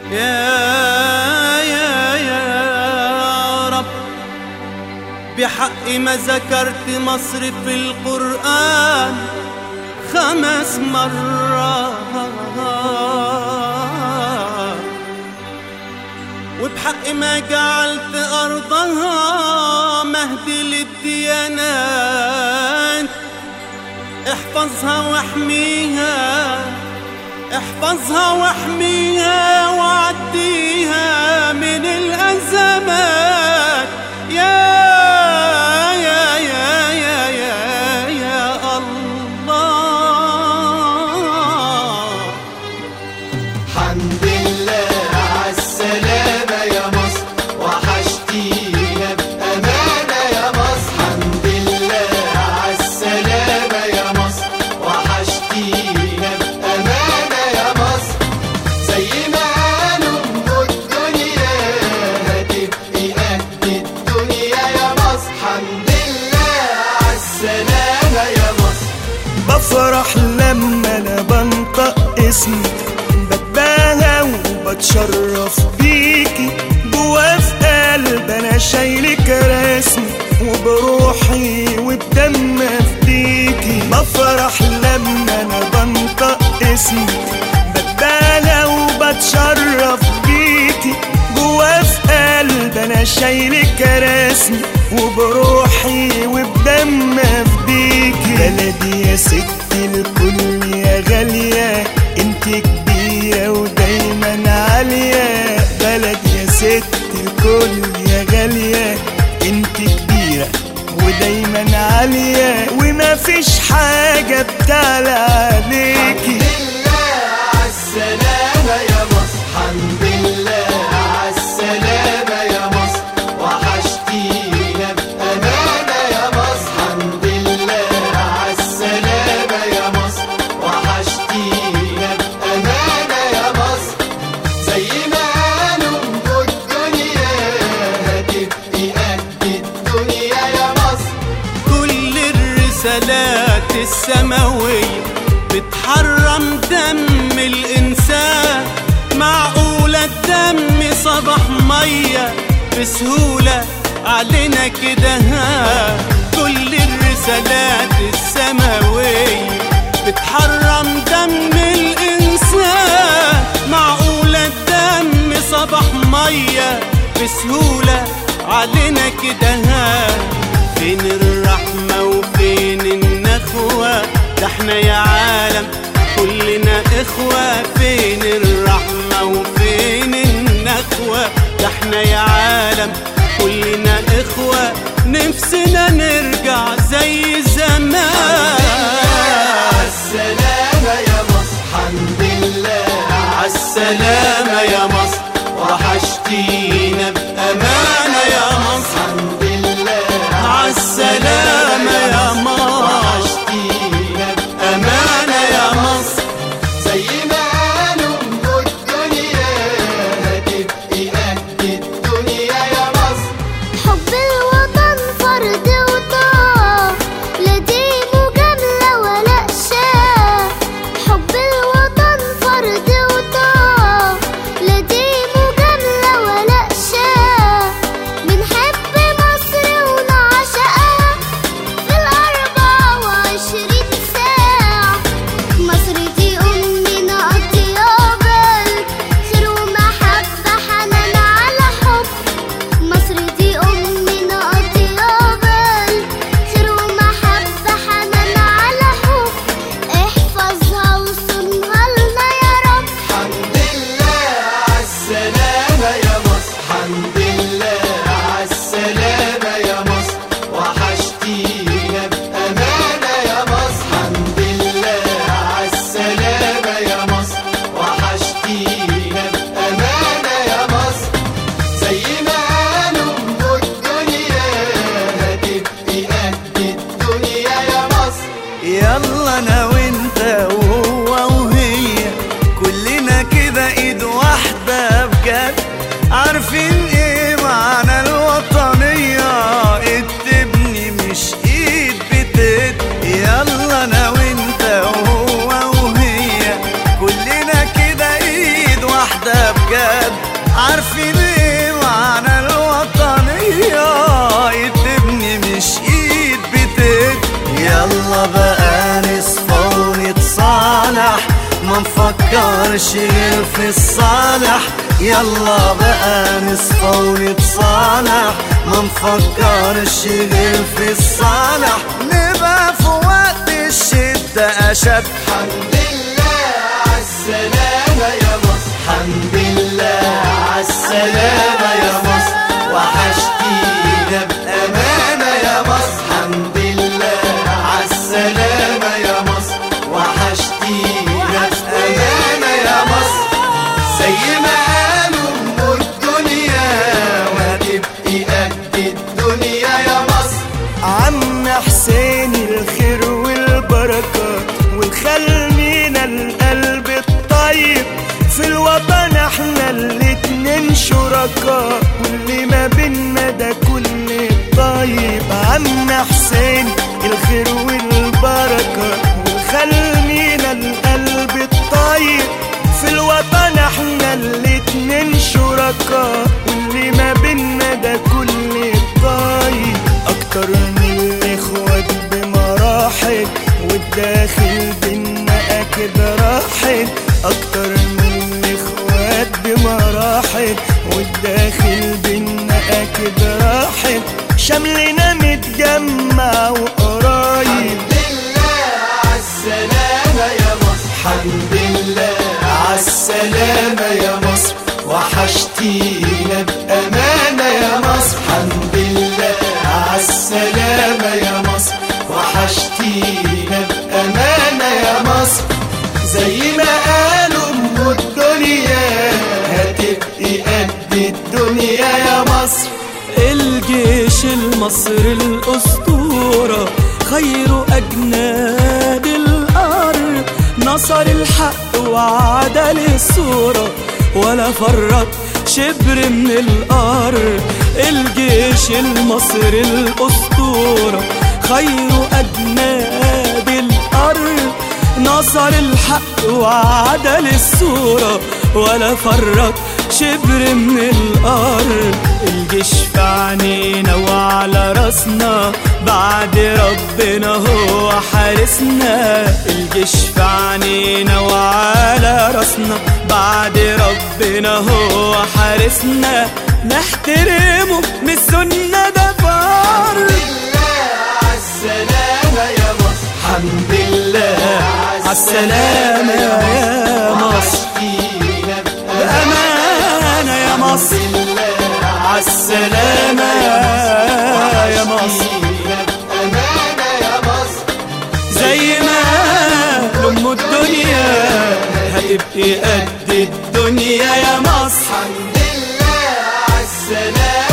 يا يا يا رب بحق ما ذكرت مصر في القرآن خمس مرات وبحق ما جعلت أرضها مهد للديانات احفظها واحميها احفظها واحميها وعديها من الأزمات يا يا يا يا يا يا الله حمد لله عالسلامة يا مصر وحشتينا بأمانة يا مصر حمد لله عالسلامة يا مصر وحشتينا بأمانة يا مصر زي ما قالوا أم الدنيا هتبقي قد الدنيا يا مصر حمد لله عالسلامة يا مصر بفرح لما انا بنطق اسمك بتباهى وبتشرف بيكي جوا في قلب انا شايلك رسمي وبروحي وبدم افديكي بفرح لما انا بنطق اسمك بتباهى وبتشرف بيكي جوا في قلب انا شايلك رسمي وبروحي وبدم افديكي بلدي يا ست الكل يا غالية انت كبيرة ودايما عالية بلدي يا ست الكل يا غالية انت كبيرة ودايما عالية وما فيش حاجة بتعلى عليكي لله عالسلامة يا مصر حمد لله عالسلامة يا مصر وحشتينا بأمانة يا مصر حمد لله عالسلامة يا مصر وحشتينا بأمانة يا مصر زي ما قالوا أم الدنيا هتبقي قد الدنيا يا مصر كل الرسالات السماوية بتحرم دم الإنسان معقولة الدم صبح مية بسهولة علينا كده ها كل الرسالات السماوية بتحرم دم الإنسان معقولة الدم صبح مية بسهولة علينا كده ها فين الرحمة وفين النخوة ده احنا يا عالم كلنا إخوة فين الرحمة وفين النخوة ده احنا يا عالم كلنا إخوة نفسنا نرجع زي زمان عالسلامة يا مصر حمد لله عالسلامة يا مصر وحشتينا بأمانة يا مصر الحمد لله عالسلامة يا مصر وحشتينا أمانة يا مصر زي ما قالوا أم الدنيا هتبقي قد الدنيا يا مصر حب الوطن فرد وطاعة لا دي مجاملة ولا إشاعة حب الوطن فرد وطاعة لا دي مجاملة ولا عارفين ايه معنى الوطنية ايد تبني مش ايد بتد يلا بقى نصفى ونتصالح ما نفكرش غير في الصالح يلا بقى نصفى ونتصالح ما نفكرش غير في الصالح نبقى في وقت الشدة أشد الحمد لله عالسلامة يا مصر الحمد لله عالسلامة يا مصر وحشتينا بأمانة يا مصر الحمد لله عالسلامة يا مصر وحشتينا بأمانة يا مصر زي ما قالوا أم الدنيا وهتبقي قد الدنيا يا مصر عم حسين الخير والبركات والخل من القلب الطيب في الوطن احنا الاتنين شركاء واللي ما بينا ده كل الطيب عم حسين الخير والبركات والخل من القلب الطيب في الوطن احنا الاتنين شركاء واللي ما بينا ده كل الطيب اكتر من الاخوات بمراحل والداخل بينا اكيد راحل اكتر من الاخوات بمراحل والداخل بينا اكيد راحل شملنا متجمع وقرايب لله عالسلامة يا مصر الحمد لله عالسلامة يا مصر وحشتينا بأمانة يا مصر الحمد لله عالسلامة يا مصر وحشتينا بأمانة يا مصر زي ما قالوا أم الدنيا هتبقي قد الدنيا يا مصر الجيش المصري الأسطورة خير أجناد الأرض نصر الحق وعدل الصورة ولا فرط شبر من الأرض الجيش المصري الأسطورة خير أجناد الأرض نصر الحق وعدل الصورة ولا فرط شبر من الأرض الجيش في عينينا وعلى راسنا بعد ربنا هو حارسنا الجيش في عينينا وعلى راسنا بعد ربنا هو حارسنا نحترمه من السنة ده فرض عالسلامة يا مصر الحمد لله عالسلامة يا مصر وحشتينا بأمانة يا مصر عالسلامة يا مصر بأمانة يا مصر زي ما لأم الدنيا هتبقي قد الدنيا يا مصر الحمد لله عالسلامة